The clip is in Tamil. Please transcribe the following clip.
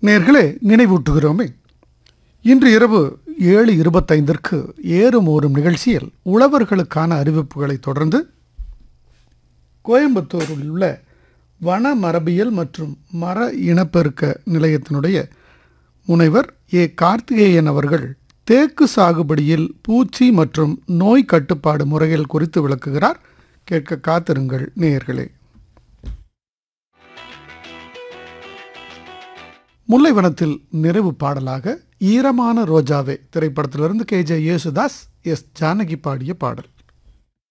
நேர்களே நினைவூட்டுகிறோமே இன்று இரவு ஏழு இருபத்தைந்திற்கு ஏறும் ஓரும் நிகழ்ச்சியில் உழவர்களுக்கான அறிவிப்புகளை தொடர்ந்து கோயம்புத்தூரில் உள்ள வன மரபியல் மற்றும் மர இனப்பெருக்க நிலையத்தினுடைய முனைவர் ஏ கார்த்திகேயன் அவர்கள் தேக்கு சாகுபடியில் பூச்சி மற்றும் நோய் கட்டுப்பாடு முறைகள் குறித்து விளக்குகிறார் கேட்க காத்திருங்கள் நேயர்களே முல்லைவனத்தில் நிறைவு பாடலாக ஈரமான ரோஜாவே திரைப்படத்திலிருந்து K J Yesudas S Janaki பாடிய பாடல்